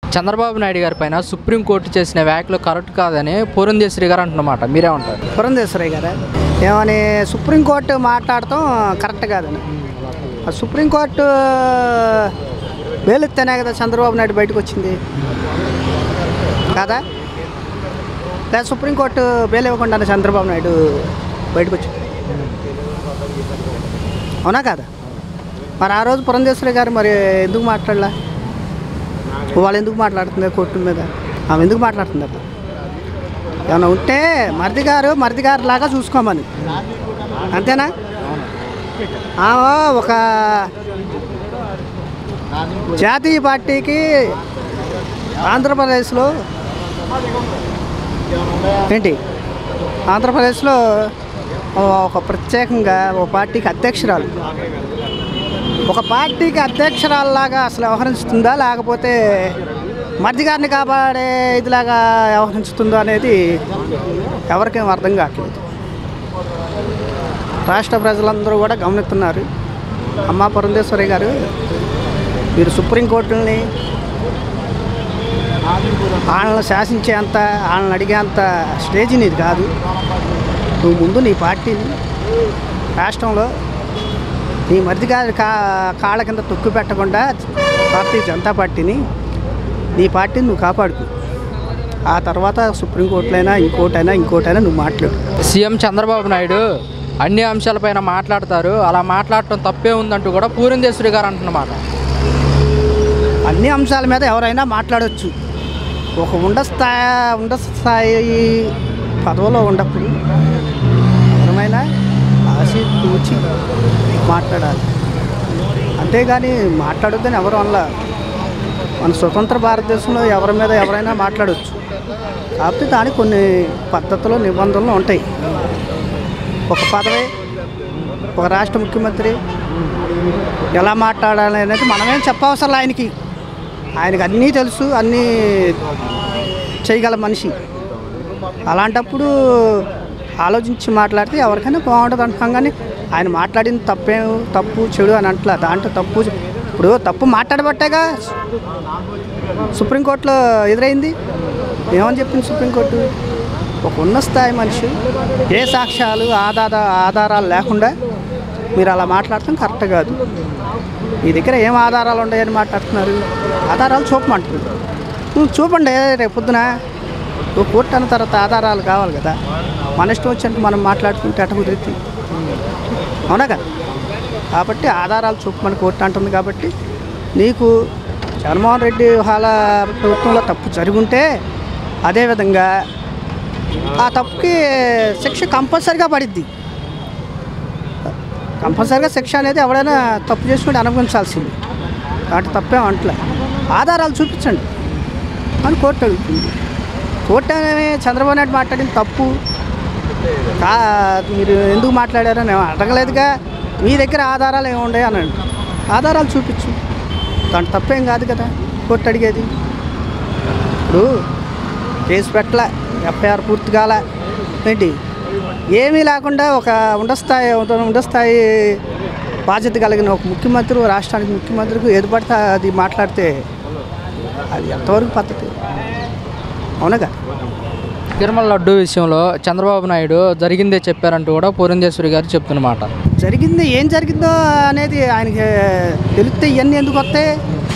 చంద్రబాబు నాయుడు గారి పైన సుప్రీంకోర్టు చేసిన వ్యాఖ్యలు కరెక్ట్ కాదని పూరంధేశ్వరి గారు అంటున్నమాట మీరేమంటారు పురంధేశ్వరయ్య గారా ఏమని సుప్రీంకోర్టు మాట్లాడటం కరెక్ట్ కాదని ఆ సుప్రీంకోర్టు వేలెత్తేనే కదా చంద్రబాబు నాయుడు బయటకు వచ్చింది కాదా లేదా సుప్రీంకోర్టు బెయిల్ ఇవ్వకుండానే చంద్రబాబు నాయుడు బయటకు వచ్చింది అవునా కాదా మరి ఆ రోజు పురంధేశ్వరి గారు మరి ఎందుకు మాట్లాడలా వాళ్ళు ఎందుకు మాట్లాడుతుంది కోర్టు మీద ఆమె ఎందుకు మాట్లాడుతుంది అప్పుడు ఏమైనా ఉంటే మరిది గారు మరిది గారు లాగా చూసుకోమని అంతేనా ఆమె ఒక జాతీయ పార్టీకి ఆంధ్రప్రదేశ్లో ఏంటి ఆంధ్రప్రదేశ్లో ఒక ప్రత్యేకంగా ఒక పార్టీకి అధ్యక్షురాలు ఒక పార్టీకి అధ్యక్షురాల్లాగా అసలు వ్యవహరిస్తుందా లేకపోతే మధ్య గారిని కాపాడే ఇదిలాగా వ్యవహరిస్తుందో అనేది ఎవరికేం అర్థం కావట్లేదు రాష్ట్ర ప్రజలందరూ కూడా గమనిస్తున్నారు అమ్మ పురంధేశ్వరి గారు మీరు సుప్రీంకోర్టుని వాళ్ళని శాసించేంత వాళ్ళని అడిగేంత స్టేజ్ నీది కాదు నువ్వు ముందు నీ పార్టీని రాష్ట్రంలో నీ మరిది గారి కా కాళ్ళ కింద తొక్కు పెట్టకుండా భారతీయ జనతా పార్టీని నీ పార్టీని నువ్వు కాపాడుకు ఆ తర్వాత సుప్రీంకోర్టులైనా ఇంకోటైనా ఇంకోటైనా నువ్వు మాట్లాడు సీఎం చంద్రబాబు నాయుడు అన్ని అంశాలపైన మాట్లాడతారు అలా మాట్లాడటం తప్పే ఉందంటూ కూడా పూరంధేశ్వరి గారు అంటున్నమాట అన్ని అంశాల మీద ఎవరైనా మాట్లాడవచ్చు ఒక ఉండ స్థాయి ఉండ స్థాయి పదవిలో ఉన్నప్పుడు ఎవరైనా ఆశి తూచి మాట్లాడాలి అంతేగాని మాట్లాడొద్దని ఎవరు అనలా మన స్వతంత్ర భారతదేశంలో ఎవరి మీద ఎవరైనా మాట్లాడవచ్చు కాకపోతే దానికి కొన్ని పద్ధతులు నిబంధనలు ఉంటాయి ఒక పదవి ఒక రాష్ట్ర ముఖ్యమంత్రి ఎలా మాట్లాడాలి అనేది మనమేం చెప్పవసరం ఆయనకి ఆయనకి అన్నీ తెలుసు అన్నీ చేయగల మనిషి అలాంటప్పుడు ఆలోచించి మాట్లాడితే ఎవరికైనా బాగుంటుంది అంటున్నాం కానీ ఆయన మాట్లాడింది తప్పేం తప్పు చెడు అని అంటలా దాంట్లో తప్పు ఇప్పుడు తప్పు మాట్లాడబట్టేగా సుప్రీంకోర్టులో ఎదురైంది ఏమని చెప్పింది సుప్రీంకోర్టు ఒక ఉన్న స్థాయి మనిషి ఏ సాక్ష్యాలు ఆధార ఆధారాలు లేకుండా మీరు అలా మాట్లాడటం కరెక్ట్ కాదు మీ దగ్గర ఏం ఆధారాలు ఉన్నాయని మాట్లాడుతున్నారు ఆధారాలు చూపమంటారు నువ్వు చూపండి రేపు పొద్దున నువ్వు కోర్టు అన్న తర్వాత ఆధారాలు కావాలి కదా మన ఇష్టం వచ్చినట్టు మనం మాట్లాడుకుంటే అట కుదిరిద్ది అవునా కదా కాబట్టి ఆధారాలు చూపమని కోర్టు అంటుంది కాబట్టి నీకు జగన్మోహన్ రెడ్డి వాళ్ళ ప్రభుత్వంలో తప్పు జరుగుంటే అదేవిధంగా ఆ తప్పుకి శిక్ష కంపల్సరిగా పడిద్ది కంపల్సరిగా శిక్ష అనేది ఎవడైనా తప్పు చేసుకుంటే అనుభవించాల్సింది కాబట్టి తప్పేం అంటలే ఆధారాలు చూపించండి అని కోర్టు అడుగుతుంది కోర్టు అనేవి చంద్రబాబు నాయుడు మాట్లాడిన తప్పు కా మీరు ఎందుకు మాట్లాడారని ఏం అడగలేదుగా మీ దగ్గర ఆధారాలు ఏముండే అని అంట ఆధారాలు చూపించు దాంట్లో తప్పేం కాదు కదా కోర్టు అడిగేది ఇప్పుడు కేసు పెట్టలే ఎఫ్ఐఆర్ పూర్తి కాల ఏంటి ఏమీ లేకుండా ఒక ఉండస్థాయి ఉండస్థాయి బాధ్యత కలిగిన ఒక ముఖ్యమంత్రి రాష్ట్రానికి ముఖ్యమంత్రికి ఏది పడితే అది మాట్లాడితే అది ఎంతవరకు పద్ధతి అవునగా తిరుమల లడ్డు విషయంలో చంద్రబాబు నాయుడు జరిగిందే చెప్పారంటూ కూడా పూరంధేశ్వరి గారు చెప్తున్నమాట జరిగింది ఏం జరిగిందో అనేది ఆయనకి తెలిస్తే ఇవన్నీ ఎందుకు వస్తాయి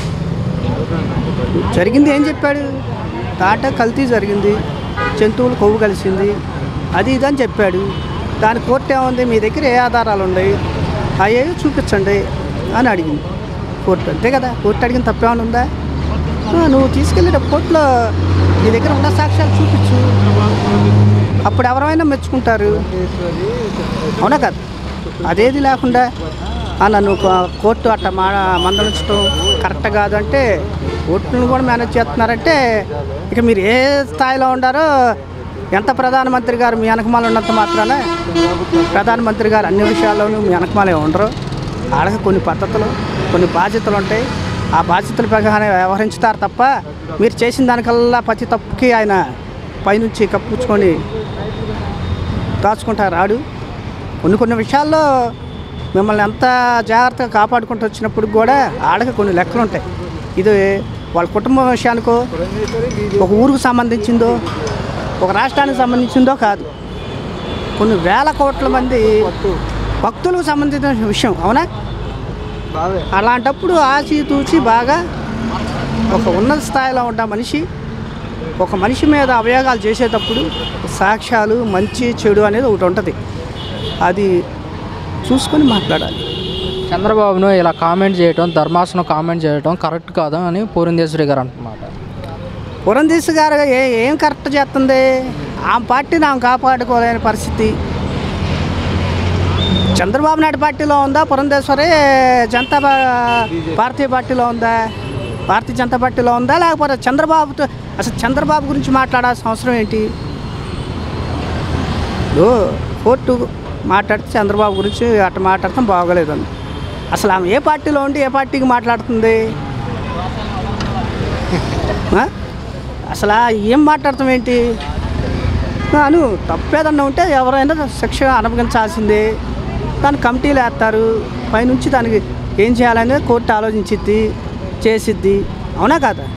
జరిగింది ఏం చెప్పాడు తాట కల్తీ జరిగింది జంతువులు కొవ్వు కలిసింది అది ఇది అని చెప్పాడు దాని కోర్టు ఏముంది మీ దగ్గర ఏ ఆధారాలు ఉన్నాయి అయ్యే చూపించండి అని అడిగింది కోర్టు అంతే కదా కోర్టు అడిగిన తప్పేమైనా ఉందా ఆ, నువ్వు తీసుకెళ్ళేటప్పుడు కోర్టులో నీ దగ్గర ఉన్న సాక్ష్యాలు చూపించు అప్పుడు ఎవరైనా మెచ్చుకుంటారు అవునా కదా అదేది లేకుండా ఆ, నన్ను కో- కోర్టు అట్ట మా మందలించడం కరెక్ట్ కాదు అంటే కోర్టును కూడా మేనేజ్ చేస్తున్నారంటే ఇక మీరు ఏ స్థాయిలో ఉండారో ఎంత ప్రధానమంత్రి గారు మీ వెనకమాల ఉన్నంత మాత్రాన ప్రధానమంత్రి గారు అన్ని విషయాల్లోనూ మీ వెనకమాలే ఉండరు ఆడక కొన్ని పద్ధతులు కొన్ని బాధ్యతలు ఉంటాయి ఆ బాధ్యతల ప్రకారం వ్యవహరించుతారు తప్ప మీరు చేసిన దానికల్లా ప్రతి తప్పుకి ఆయన పైనుంచి కప్పుచ్చుకొని దాచుకుంటారు రాడు కొన్ని కొన్ని విషయాల్లో మిమ్మల్ని ఎంత జాగ్రత్తగా కాపాడుకుంటూ వచ్చినప్పుడు కూడా ఆడక కొన్ని లెక్కలు ఉంటాయి ఇది వాళ్ళ కుటుంబం విషయానికో ఒక ఊరుకు సంబంధించిందో ఒక రాష్ట్రానికి సంబంధించిందో కాదు కొన్ని వేల కోట్ల మంది భక్తులకు సంబంధించిన విషయం అవునా అలాంటప్పుడు ఆచి తూచి బాగా ఒక ఉన్నత స్థాయిలో ఉన్న మనిషి ఒక మనిషి మీద అవయోగాలు చేసేటప్పుడు సాక్ష్యాలు మంచి చెడు అనేది ఒకటి ఉంటుంది అది చూసుకొని మాట్లాడాలి చంద్రబాబును ఇలా కామెంట్ చేయటం ధర్మాసనం కామెంట్ చేయటం కరెక్ట్ కాదు అని పూరంధేశ్వరి గారు అంటున్నమాట పురంధేశ్ గారు ఏ ఏం కరెక్ట్ చేస్తుంది ఆ పార్టీని ఆమె కాపాడుకోలేని పరిస్థితి చంద్రబాబు నాయుడు పార్టీలో ఉందా పురంధేశ్వరి జనతా పా- భారతీయ పార్టీలో ఉందా భారతీయ జనతా పార్టీలో ఉందా లేకపోతే చంద్రబాబుతో అసలు చంద్రబాబు గురించి మాట్లాడాల్సిన అవసరం ఏంటి ఇప్పుడు కోర్టు మాట్లాడితే చంద్రబాబు గురించి అట్ట మాట్లాడటం బాగోలేదండి అసలు ఆమె ఏ పార్టీలో ఉండి ఏ పార్టీకి మాట్లాడుతుంది ఆ? అసలు ఆ ఏం మాట్లాడతాం ఏంటి అను తప్పేదన్నా ఉంటే ఎవరైనా శిక్ష అనుభవించాల్సిందే దాని కమిటీలు వేస్తారు పైనుంచి దానికి ఏం చేయాలనేది కోర్టు ఆలోచించిద్ది చేసిద్ది అవునా కాదా